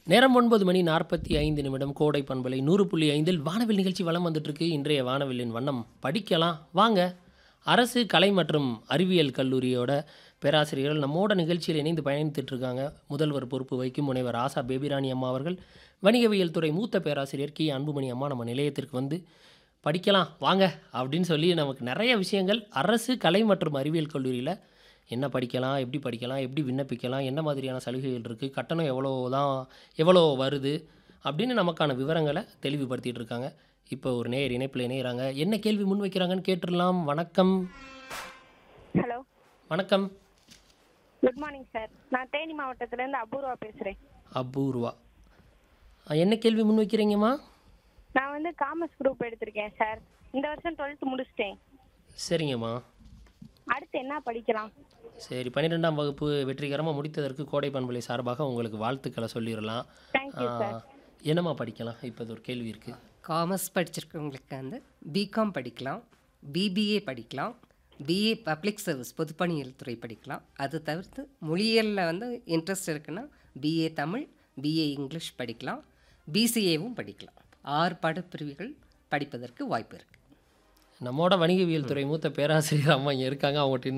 நேரம் ஒன்பது மணி நாற்பத்தி ஐந்து நிமிடம் கோடை பண்பலை நூறு புள்ளி ஐந்தில் வானவில் நிகழ்ச்சி வலம் வந்துட்டுருக்கு இன்றைய வானவில்லின் வண்ணம் படிக்கலாம் வாங்க அரசு கலை மற்றும் அறிவியல் கல்லூரியோட பேராசிரியர்கள் நம்மோட நிகழ்ச்சியில் இணைந்து பயணித்துட்டு இருக்காங்க முதல்வர் பொறுப்பு வகிக்கும் முனைவர் ஆசா பேபிராணி அம்மா அவர்கள் வணிகவியல் துறை மூத்த பேராசிரியர் கி அன்புமணி அம்மா நம்ம நிலையத்திற்கு வந்து படிக்கலாம் வாங்க அப்படின்னு சொல்லி நமக்கு நிறைய விஷயங்கள் அரசு கலை மற்றும் அறிவியல் கல்லூரியில் என்ன படிக்கலாம் எப்படி படிக்கலாம் எப்படி விண்ணப்பிக்கலாம் என்ன மாதிரியான சலுகைகள் இருக்குது கட்டணம் எவ்வளோ தான் எவ்வளோ வருது அப்படின்னு நமக்கான விவரங்களை தெளிவுபடுத்திட்டு இருக்காங்க இப்போ ஒரு நேர் இணைப்பில் இணைகிறாங்க என்ன கேள்வி முன் வைக்கிறாங்கன்னு கேட்டுடலாம் வணக்கம் ஹலோ வணக்கம் குட் மார்னிங் சார் நான் தேனி மாவட்டத்திலேருந்து அபூர்வா பேசுகிறேன் அபூர்வா ஆ, என்ன கேள்வி முன் வைக்கிறீங்கம்மா நான் வந்து காமர்ஸ் குரூப் எடுத்திருக்கேன் சார் இந்த வருஷம் டுவெல்த் முடிச்சிட்டேன் சரிங்கம்மா அடுத்து என்ன படிக்கலாம் சரி பன்னிரெண்டாம் வகுப்பு வெற்றிகரமாக முடித்ததற்கு கோடை பண்பலை சார்பாக உங்களுக்கு வாழ்த்துக்களை சொல்லிடலாம் தேங்க்யூ சார் ஆ, என்னம்மா படிக்கலாம் இப்போ இது ஒரு கேள்வி இருக்குது காமர்ஸ் படிச்சிருக்கவங்களுக்கு வந்து பிகாம் படிக்கலாம் பிபிஏ படிக்கலாம் பிஏ பப்ளிக் சர்வீஸ் பொதுப்பணியியல் துறை படிக்கலாம் அது தவிர்த்து மொழியியலில் வந்து இன்ட்ரெஸ்ட் இருக்குன்னா பிஏ தமிழ் பிஏ இங்கிலீஷ் படிக்கலாம் பிசிஏவும் படிக்கலாம் ஆறு பாடப்பிரிவுகள் படிப்பதற்கு வாய்ப்பு இருக்குது நம்மோட வணிகவியல் துறை மூத்த பேராசிரியர் அம்மா இங்கே இருக்காங்க அவங்ககிட்ட